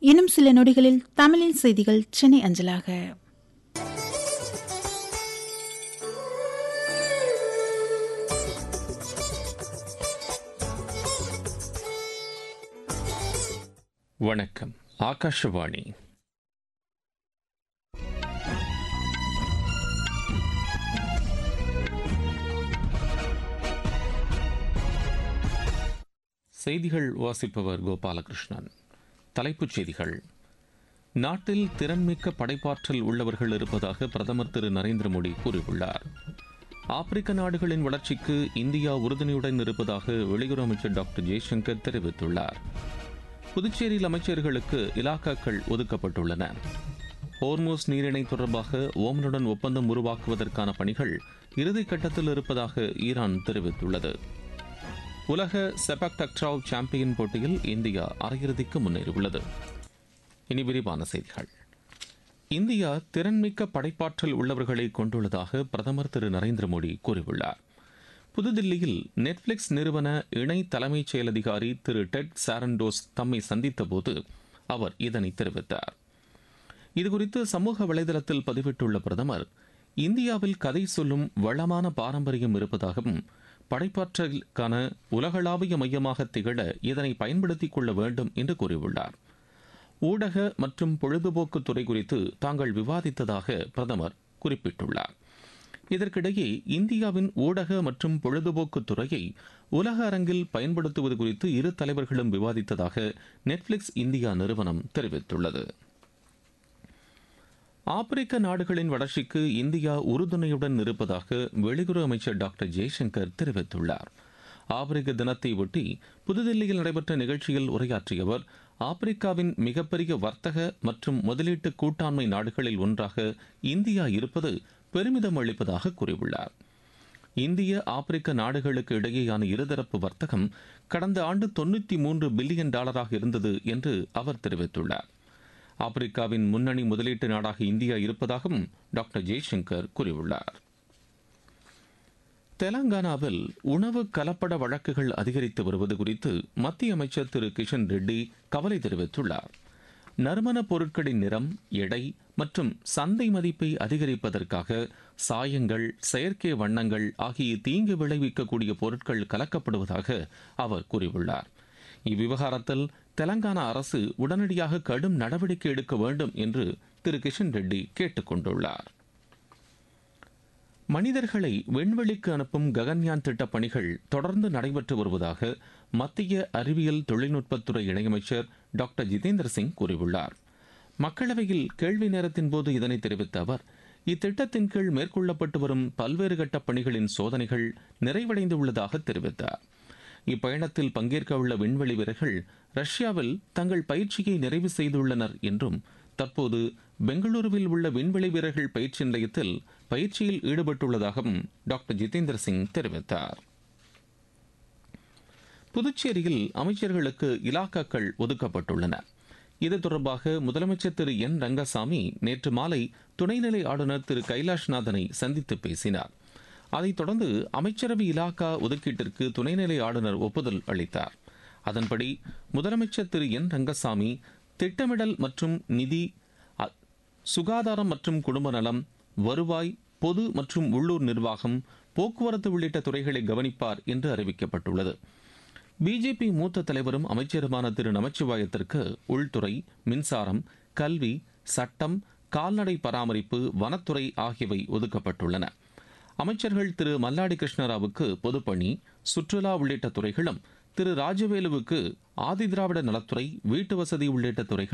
இன்னும் சில நொடிகளில் தமிழில் செய்திகள் சென்னை அஞ்சலாக வணக்கம் ஆகாஷவாணி செய்திகள் வாசிப்பவர் கோபாலகிருஷ்ணன் தலைப்புச் செய்திகள் நாட்டில் திறன்மிக்க படைப்பாற்றல் உள்ளவர்கள் இருப்பதாக பிரதமர் திரு நரேந்திர மோடி கூறியுள்ளார் ஆப்பிரிக்க நாடுகளின் வளர்ச்சிக்கு இந்தியா உறுதுணையுடன் இருப்பதாக வெளியுறவு அமைச்சர் டாக்டர் ஜெய்சங்கர் தெரிவித்துள்ளார் புதுச்சேரியில் அமைச்சர்களுக்கு இலாக்காக்கள் ஒதுக்கப்பட்டுள்ளன ஹோர்மோஸ் நீரிணை தொடர்பாக ஓமனுடன் ஒப்பந்தம் உருவாக்குவதற்கான பணிகள் இறுதிக்கட்டத்தில் இருப்பதாக ஈரான் தெரிவித்துள்ளது உலக செபக் டக்ராவ் சாம்பியன் போட்டியில் இந்தியா அரையிறுதிக்கு முன்னேறியுள்ளது இனி விரிவான செய்திகள் இந்தியா திறன்மிக்க படைப்பாற்றல் உள்ளவர்களை கொண்டுள்ளதாக பிரதமர் திரு நரேந்திர மோடி கூறியுள்ளார் புதுதில்லியில் நெட்ஃபிளிக்ஸ் நிறுவன இணை தலைமைச் செயல் அதிகாரி திரு டெட் சாரண்டோஸ் தம்மை சந்தித்தபோது அவர் இதனை தெரிவித்தார் இதுகுறித்து சமூக வலைதளத்தில் பதிவிட்டுள்ள பிரதமர் இந்தியாவில் கதை சொல்லும் வளமான பாரம்பரியம் இருப்பதாகவும் படைப்பாற்றலுக்கான உலகளாவிய மையமாக திகழ இதனை பயன்படுத்திக் கொள்ள வேண்டும் என்று கூறியுள்ளார் ஊடக மற்றும் பொழுதுபோக்கு துறை குறித்து தாங்கள் விவாதித்ததாக பிரதமர் குறிப்பிட்டுள்ளார் இதற்கிடையே இந்தியாவின் ஊடக மற்றும் பொழுதுபோக்கு துறையை உலக அரங்கில் பயன்படுத்துவது குறித்து இரு தலைவர்களும் விவாதித்ததாக நெட்ஃபிளிக்ஸ் இந்தியா நிறுவனம் தெரிவித்துள்ளது ஆப்பிரிக்க நாடுகளின் வளர்ச்சிக்கு இந்தியா உறுதுணையுடன் இருப்பதாக வெளியுறவு அமைச்சர் டாக்டர் ஜெய்சங்கர் தெரிவித்துள்ளார் ஆப்பிரிக்க தினத்தை ஒட்டி புதுதில்லியில் நடைபெற்ற நிகழ்ச்சியில் உரையாற்றிய அவர் ஆப்பிரிக்காவின் மிகப்பெரிய வர்த்தக மற்றும் முதலீட்டு கூட்டாண்மை நாடுகளில் ஒன்றாக இந்தியா இருப்பது பெருமிதம் அளிப்பதாக கூறியுள்ளார் இந்திய ஆப்பிரிக்க நாடுகளுக்கு இடையேயான இருதரப்பு வர்த்தகம் கடந்த ஆண்டு தொண்ணூற்றி மூன்று பில்லியன் டாலராக இருந்தது என்று அவர் தெரிவித்துள்ளார் ஆப்பிரிக்காவின் முன்னணி முதலீட்டு நாடாக இந்தியா இருப்பதாகவும் டாக்டர் ஜெய்சங்கர் கூறியுள்ளார் தெலங்கானாவில் உணவு கலப்பட வழக்குகள் அதிகரித்து வருவது குறித்து மத்திய அமைச்சர் திரு கிஷன் ரெட்டி கவலை தெரிவித்துள்ளார் நறுமண பொருட்களின் நிறம் எடை மற்றும் சந்தை மதிப்பை அதிகரிப்பதற்காக சாயங்கள் செயற்கை வண்ணங்கள் ஆகிய தீங்கு விளைவிக்கக்கூடிய பொருட்கள் கலக்கப்படுவதாக அவர் கூறியுள்ளார் இவ்விவகாரத்தில் தெலங்கானா அரசு உடனடியாக கடும் நடவடிக்கை எடுக்க வேண்டும் என்று திரு கிஷன் ரெட்டி கேட்டுக் கொண்டுள்ளார் மனிதர்களை விண்வெளிக்கு அனுப்பும் ககன்யான் திட்ட பணிகள் தொடர்ந்து நடைபெற்று வருவதாக மத்திய அறிவியல் தொழில்நுட்பத்துறை இணையமைச்சர் டாக்டர் ஜிதேந்திர சிங் கூறியுள்ளார் மக்களவையில் கேள்வி நேரத்தின் போது இதனை தெரிவித்த அவர் இத்திட்டத்தின் கீழ் மேற்கொள்ளப்பட்டு வரும் பல்வேறு கட்ட பணிகளின் சோதனைகள் நிறைவடைந்துள்ளதாக தெரிவித்தார் இப்பயணத்தில் பங்கேற்க உள்ள விண்வெளி வீரர்கள் ரஷ்யாவில் தங்கள் பயிற்சியை நிறைவு செய்துள்ளனர் என்றும் தற்போது பெங்களூருவில் உள்ள விண்வெளி வீரர்கள் பயிற்சி நிலையத்தில் பயிற்சியில் ஈடுபட்டுள்ளதாகவும் டாக்டர் ஜிதேந்திர சிங் தெரிவித்தார் புதுச்சேரியில் அமைச்சர்களுக்கு இலாக்காக்கள் ஒதுக்கப்பட்டுள்ளன இது தொடர்பாக முதலமைச்சர் திரு என் ரங்கசாமி நேற்று மாலை துணைநிலை ஆளுநர் திரு கைலாஷ்நாதனை சந்தித்து பேசினார் அதைத் தொடர்ந்து அமைச்சரவை இலாக்கா ஒதுக்கீட்டிற்கு துணைநிலை ஆளுநர் ஒப்புதல் அளித்தார் அதன்படி முதலமைச்சர் திரு என் ரங்கசாமி திட்டமிடல் மற்றும் நிதி சுகாதாரம் மற்றும் குடும்ப நலம் வருவாய் பொது மற்றும் உள்ளூர் நிர்வாகம் போக்குவரத்து உள்ளிட்ட துறைகளை கவனிப்பார் என்று அறிவிக்கப்பட்டுள்ளது பிஜேபி மூத்த தலைவரும் அமைச்சருமான திரு நமச்சிவாயத்திற்கு உள்துறை மின்சாரம் கல்வி சட்டம் கால்நடை பராமரிப்பு வனத்துறை ஆகியவை ஒதுக்கப்பட்டுள்ளன அமைச்சர்கள் திரு மல்லாடி கிருஷ்ணராவுக்கு பொதுப்பணி சுற்றுலா உள்ளிட்ட துறைகளும் திரு ராஜவேலுவுக்கு ஆதிதிராவிட நலத்துறை வீட்டு வசதி உள்ளிட்ட துறைகள்